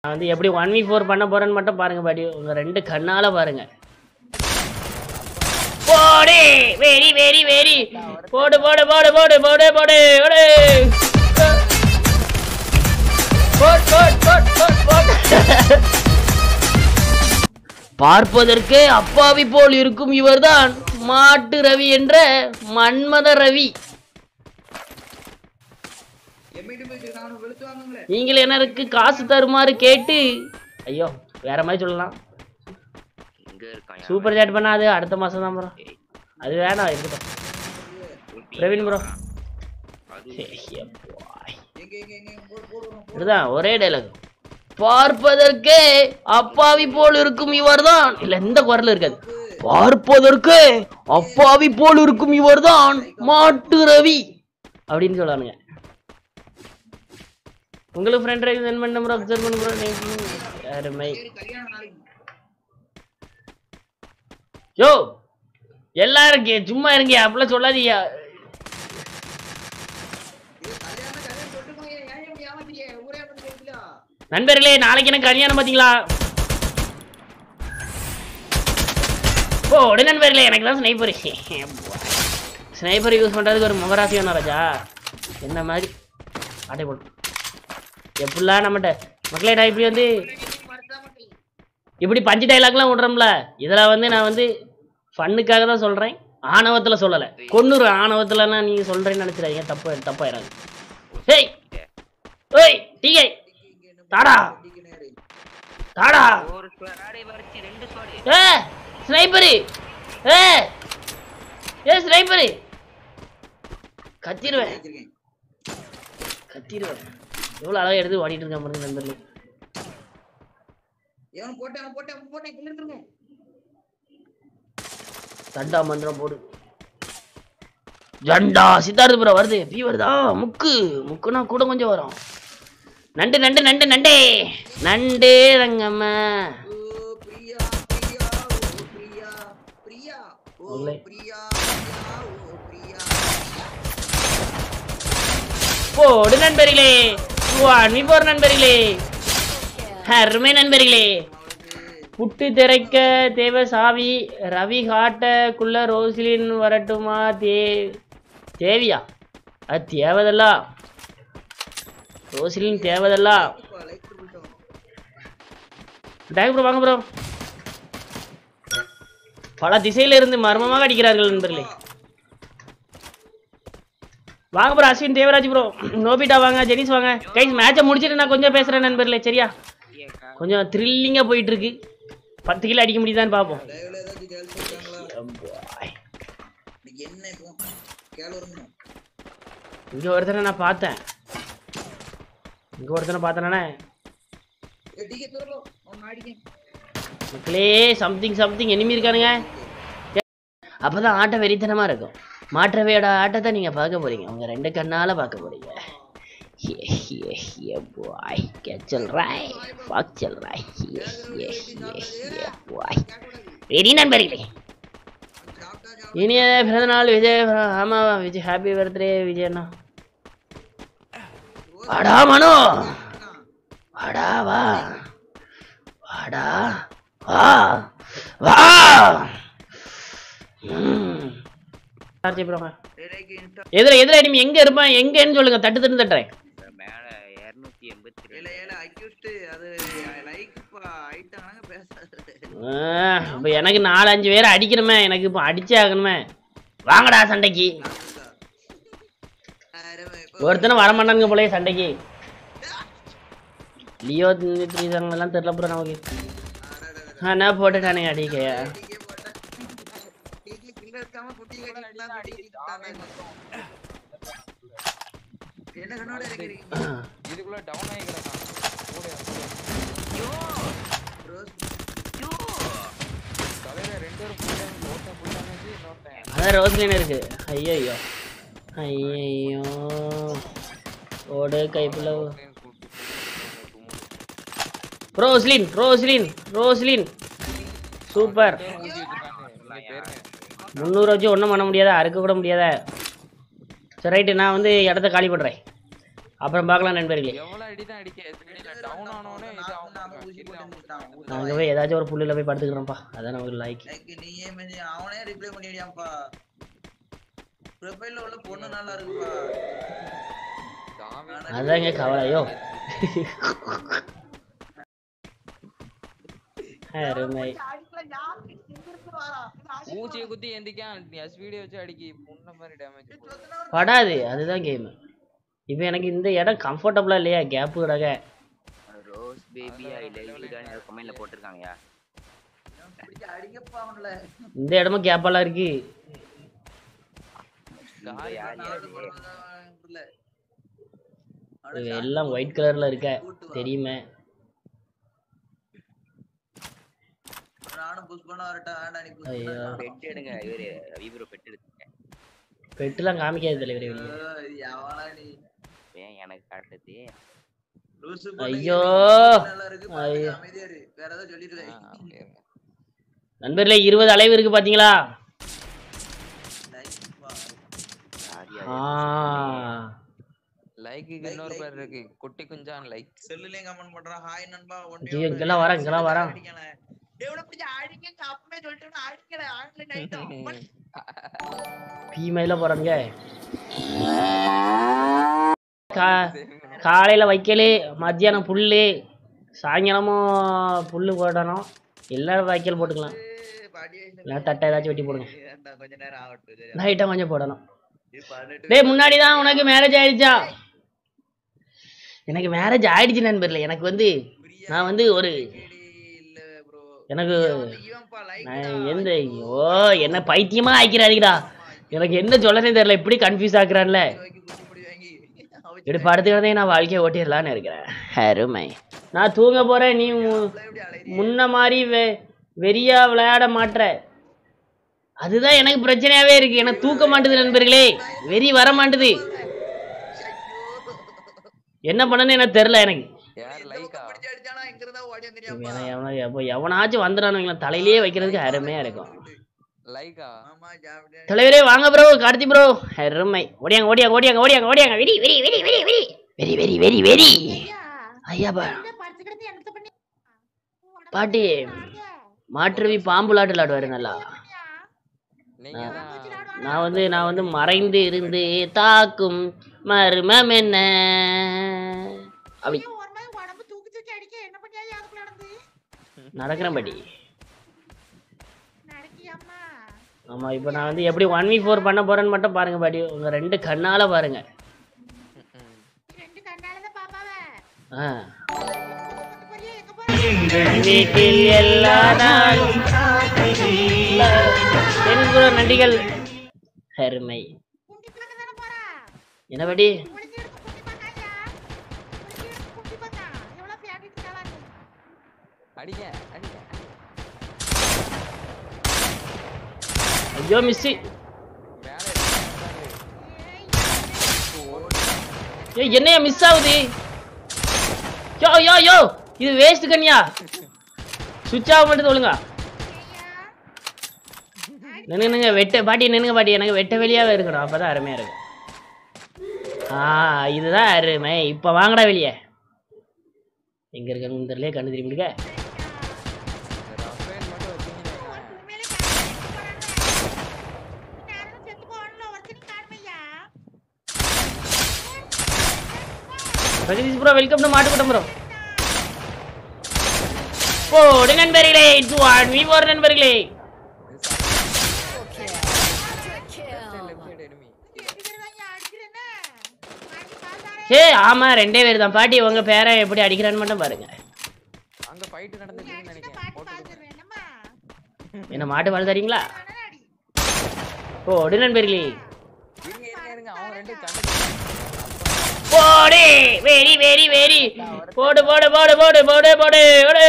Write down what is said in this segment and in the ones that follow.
நான் வந்து எப்படி ஒன் வீக் ஃபோர் பண்ண போறேன்னு மட்டும் பாருங்க பாடி உங்க ரெண்டு கண்ணால பாருங்க போடு வெரி வெரி வெரி போடு போடு போடு போடு போடு போடு போடு போட் போட் போட் போட் போட் பார்ப்பதற்கே அப்பாவி போல் இருக்கும் இவர்தான் மாட்டு ரவி என்ற மன்மத ரவி எம்மிட்டு போயிட்டு நானும் வெளுத்து வாங்குங்களே நீங்கள் எனக்கு காசு தருமாறு கேட்டு ஐயோ வேற மாதிரி சொல்லலாம் இங்க இருக்கான் யாரு? சூப்பர் சேட் பண்ணாது அடுத்த மாசம் தான் ப்ரோ அது வேணாம் இருக்கட்டும் ஒரு பீ- பிரவீன் ப்ரோ அது எங்க எங்க எங்க போடு போடுவோம் இதுதான் ஒரே டைலாக் பார்ப்பதற்கே அப்பாவி போல் இருக்கும் இவர்தான் இல்ல இந்த குரல் இருக்காது பார்ப்பதற்கே அப்பாவி போல் இருக்கும் இவர்தான் மாட்டு ரவி அப்படின்னு சொல்லானுங்க உங்களுக்கு ஃப்ரெண்ட் ரைஸ் சென்ட் பண்ண ப்ரோ அப்சர்வ் பண்ண ப்ரோ அருமை சரி கல்யாணம் நாளைக்கு யோ எல்லாரும் கே- சும்மா இருங்க அப்படிலாம் சொல்லாதீங்க இது கல்யாணம் கல்யாணம் சொல்லிட்டு ஏன் இப்படி ஏமாத்திய ஊரே அப்படி கேட்கல நண்பர்களே நாளைக்கு எனக்கு கல்யாணம் பாத்தீங்களா ஓ உடனே நண்பர்களே எனக்கு தான் ஸ்னைப்பர் ஸ்னைப்பர் யூஸ் பண்றதுக்கு ஒரு முகராசி வேணும் ராஜா என்ன மாதிரி ஆட்டை போட்டு எப்படிலாம் நம்மகிட்ட மக்களே நான் இப்படி வந்து இப்படி பஞ்சு டைலாக்லாம் விடுறோம்ல இதில் வந்து நான் வந்து ஃபன்னுக்காக தான் சொல்கிறேன் ஆணவத்தில் சொல்லலை கொன்னுரு ஆணவத்தில்னா நீங்கள் சொல்கிறேன்னு நினச்சிடாதீங்க தப்பு தப்பாயிடாது ஏய் ஏய் டீகை தாடா தாடா ஒரு ஸ்குவாட் ஆடே வரிச்சு ரெண்டு ஸ்குவாட் ஏ ஸ்னைப்பரு ஏ ஏ ஸ்னைப்பரு கத்திடுவேன் வச்சிருக்கேன் கத்திடுவேன் எவ்வளோ அழகாக எடுத்து ஓடிட்டு இருக்கேன் பாருங்க நண்பர்களே எவன் போட்டேன் அவன் போட்டேன் அவன் போட்டேன் கிள்ள இருந்துருங்க தண்டா மந்திரம் போடு ஜண்டா சித்தார்த்த புறம் வருது பீ வருதா முக்கு முக்குனா கூட கொஞ்சம் வரும் நண்டு நண்டு நண்டு நண்டே நண்டு ரங்கம்மா ஓ பிரியா பிரியா ஓ பிரியா பிரியா ஓ இல்லை. பிரியா பிரியா ஓ பிரியா போடு நண்பர்களே வாணி போர் நண்பர்களே அருமை நண்பர்களே புட்டு திரைக்க தேவை சாவி ரவி காட்டக்குள்ள ரோஸ்லின் வரட்டுமா தே தேவியா அது தேவதல்ல ரோஸ்லின் தேவதல்ல இப்போ லைக் பண்ணிட்டோம் டேக் ப்ரோ வாங்க ப்ரோ பல திசையில இருந்து மர்மமாக அடிக்கிறார்கள் நண்பர்களே வாங்க bro Ashwin Devaraj bro Nobita வாங்க ஜெனிஸ் வாங்க கைஸ் மேட்சை முடிச்சிட்டு நான் கொஞ்சம் பேசுறேன் நண்பர்களே சரியா கொஞ்சம் த்ரில்லிங்கா போயிட்டு இருக்கு பத்து கிலோ அடிக்க முடியுதான்னு பார்ப்போம் லைவ்ல ஏதாச்சும் கேள்வி இருக்காங்களா இன்னைக்கு என்ன இப்போ கேளுங்க இங்க ஒருத்தனை நான் பார்த்தேன் இங்க ஒருத்தனை பார்த்தேனானே ஏ டிகே தூரலோ அவன் அடிக்கேன் மக்களே சம்திங் சம்திங் எனிமி இருக்கானுங்க அப்பதான் ஆட்டம் வெறித்தனமா இருக்கும் மாற்றவையோட ஆட்டத்தை நீங்க பார்க்க போறீங்க உங்க ரெண்டு கண்ணால பார்க்க போறீங்க பாய் கேச்சல் ராய் பாக்சல் ராய் பாய் வெரி நண்பர்களே சாப்பிட்டா இனிய பிறந்த நாள் விஜய் ஆமா விஜய் ஹாப்பி பர்த்டே விஜய் அண்ணா வாடா மனோ வாடா வா வாடா வா வா ம். ஆர்த்தி bro வாங்க. டேரேக்கு இன்டா எதிர எதிர அடிமை எங்க இருப்பான் எங்கன்னு சொல்லுங்க தட்டு தட்டு தட்டுறேன் மேல இருநூத்தி எண்பத்தி இல்ல ரெண்டு இல்ல அக்யூஸ்ட் அது லைக் ஆயிட்டாங்க பேசாது ஆ, இப்ப எனக்கு நாலு அஞ்சு பேரை அடிக்கணுமே எனக்கு இப்போ அடிச்சே ஆகணுமே வாங்கடா சண்டைக்கு ஒருத்தனும் வரமாட்டானுங்க போலயே சண்டைக்கு லியோ த்ரீ எல்லாம் தெரியல ப்ரோ நமக்கு ஆ, என்ன போட்டுட்டானுங்க அடிக்கையா என்ன கண்ணோட இருக்கிறீங்க இதுக்குள்ள டவுன் ஆகி கிடக்கான் கூட ரோஸ் தலையில ரெண்டு பேரும் ஃபுல் டைம் ஒருத்தன் ஃபுல் டேமேஜ் இன்னொருத்தன் அதான் ரோஸ்லின் இருக்கு ஐயோ ஐயோ ஐயோ ஓடு கைப்புல ரோஸ்லின் ரோஸ்லின் ரோஸ்லின் சூப்பர் ஊதி வச்சிருக்காங்க இங்க பேருங்க முந்நூறு வச்சு ஒன்றும் பண்ண முடியாதா அறுக்க கூட முடியாதா சரி ரைட்டு நான் வந்து இடத்த காலி பண்ணுறேன் அப்புறம் பார்க்கலாம் நண்பர்களே எவ்வளவு அடி தான் அடிக்க டவுன் ஆனோனே இது அவங்க ஊசி போட்டு முடிச்சிட்டான். ஊத்த நாங்க வாய். போய் ஏதாச்சும் ஒரு புல்லுல போய் படுத்துக்கிறோம்ப்பா அதான் நமக்கு லைக் எனக்கு நீயே மெசேஜ் அவனே ரிப்ளை பண்ணிடியாப்பா ப்ரொஃபைல்ல உள்ள பொண்ணு நல்லா இருக்குப்பா சாமி அதாங்க கவலையோ அருமை ஊசியை குத்தி எந்திக்கான் எஸ்பிடி வச்சு அடிக்கி புண்ண மாதிரி டேமேஜ் படாது அதுதான் கேம் இப்போ எனக்கு இந்த இடம் கம்ஃபர்டபுளா இல்லையா கேப்பு கிடக்க rose baby I love you தான் கமெண்ட்ல போட்டிருக்காங்கயா பிடிச்சி அடிக்கப்பா அவன்ல இந்த இடமும் கேப்பெல்லாம் இருக்கு இந்த யார் நாலு யாரு? படம் இது எல்லாம் ஒயிட் கலர்ல இருக்க தெரியுமே நானும் புஷ் பண்ண வரட்டா வேண்டாம் நீ push ஐயோ. பண்ணு. பெட் எடுங்க இவரு விப்ரோ பெட் எடுத்துங்க பெட்டுலாம் காமிக்காது தலைவர் வெளியே ஐயோ, இது எவனா நீ ஏன் எனக்கு காட்டுது லூசு ஐயோ. நல்லா இருக்கு ஐயோ. பாத்துக்க, அமைதியா இரு வேற ஏதாவது சொல்லிட்டு நண்பர்களே இருபது அலைவு இருக்கு பாத்தீங்களா யார் யார் ஆ லைக்குக்கு இன்னொரு பேர் இருக்கு குட்டி குஞ்சான் லைக் செல்லுலயும் கமெண்ட் பண்றான் ஹாய் நண்பா ஐயோ, இங்கெல்லாம் வரேன், இங்கெல்லாம் வரேன். பீமையில போறாங்க கா காலையில வைக்கலு மத்தியானம் புல்லு சாயங்காலமும் புல்லு போடணும் எல்லாரும் வைக்கல் போட்டுக்கலாம் இல்லை தட்டை ஏதாச்சும் வெட்டி போடுங்க கொஞ்ச நேரம் ஆகட்டும் சரி. லைட்டா கொஞ்சம் போடணும் இது பதினெட்டு டேய் முன்னாடி தான் உனக்கு மேரேஜ் ஆயிடுச்சா எனக்கு மேரேஜ் ஆயிடுச்சு நண்பர்ல எனக்கு வந்து பிரியா நான் வந்து ஒரு கேடி இல்ல bro. எனக்கு பிரியா வந்து இவன்பா like நான் டா. எந்த ஓ என்ன பைத்தியமா ஆக்கிறாருடா எனக்கு என்ன சொல்லனே தெரியல இப்படி கன்ஃபியூஸ் ஆக்குறான்ல வாங்கி குச்சி முடி வாங்கி அவிச்சு இப்படி படுத்துக்கிறதே நான் வாழ்க்கையை ஓட்டிடலான்னு இருக்கிறேன் அருமை நான் தூங்க போறேன் நீ மு- அவளை எப்படி அலையுறீங்க? முன்ன மாதிரி வெ- வெறியா விளையாட மாட்ற அதுதான் எனக்கு பிரச்சனையாவே இருக்கு எனக்கு தூக்க மாட்டுது நண்பர்களே வெறி வர மாட்டுது என்ன பண்ணனு எனக்கு தெரியல எனக்கு யார் எந்த லைக்கா பக்கம் பிடிச்சு அடிச்சானா இங்க இருந்தா ஓடி வந்துறியாப்பா? எவன- எவன- எப்போ எவனாச்சும் வந்துடானுங்களா தலையிலேயே வைக்கிறதுக்கு அருமையா இருக்கும் லைக்கா ஆமா, ஜாவிடா. தலைவரே வாங்க ப்ரோ கார்த்தி ப்ரோ அருமை ஓடியாங்க ஓடியாங்க ஓடியாங்க ஓடியாங்க ஓடியாங்க very very very very very very very very very ஐயா பா பாட்டி மாற்றுவி பாம்பு விளாட்டு விளாடுவாரு நல்லா நீங்க தான் நான் வந்து நான் வந்து மறைந்து இருந்து தாக்கும் மர்மம் என்ன அப்படி நடக்கிறேன் பாட்டி ஆமா இப்போ நான் வந்து எப்படி ஒன் வி ஃபோர் பண்ண போறேன்னு மட்டும் பாருங்க பாட்டி உங்க ரெண்டு கண்ணால பாருங்க ம். ஆ வீட்டில் எல்லா நாளும் எனக்கு நன்றிகள் அருமை என்ன பாட்டி அடிங்க அடிங்க ஐயோ மிஸ்ஸி மேல ஏய் என்னையா மிஸ் ஆகுது யோ யோ யோ இது வேஸ்ட் கன்யா சுவிட்ச் ஆஃப் மட்டும் ஒழுங்கா நின்னுங்க வெட்ட பாட்டி நின்னுங்க பாட்டி எனக்கு வெட்ட வெளியாவே இருக்கணும் அப்பதான் அருமையா இருக்கும் ஆ இதுதான் அருமை இப்ப வாங்கடா வெளியே எங்க இருக்கணும் தெரியல கண்ணு திரும்பிடுங்க ரஃபேல் மட்டும் வச்சீங்கன்னா பிரகதீஷ் ப்ரோ வெல்கம் டு மாட்டுக்கூட்டம் ப்ரோ போடு நண்பர்களே இட்ஸ் ஒன் வி ஃபோர் நண்பர்களே லெஃப்ட் சைடு எனிமி ஏ ஆமா ரெண்டே பேர் தான் பாட்டி உங்க பேரை எப்படி அடிக்கிறான்னு மட்டும் பாருங்க அங்க ஃபைட் நடந்துருக்குன்னு நினைக்கிறேன் போட்டு என்ன மாட்டு வாழ் தரீங்களா போடு நண்பர்களே இருங்க இருங்க இருங்க அவங்க ரெண்டு கண்ணு போடு வெரி வெரி வெரி போடு போடு போடு போடு போடு போடு போடு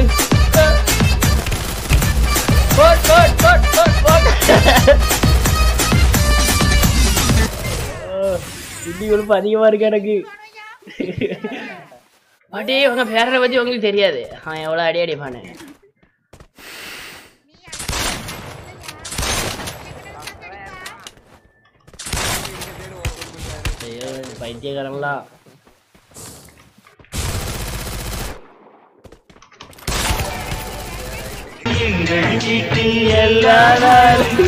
போட் போட் போட் போட் போட் இடி உழுப்பு அதிகமா இருக்கு எனக்கு பாட்டி உங்க பேரனை பத்தி உங்களுக்கு தெரியாது அவன் எவ்வளவு அடி அடிப்பானு ஐயோ இந்த பைத்தியக்காரங்களா எல்லா நாளும்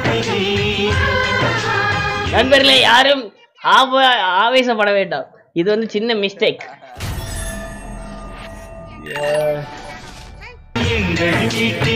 நண்பர்களே யாரும் ஆப ஆவேசப்பட வேண்டாம் இது வந்து சின்ன மிஸ்டேக் எங்கள் வீட்டில்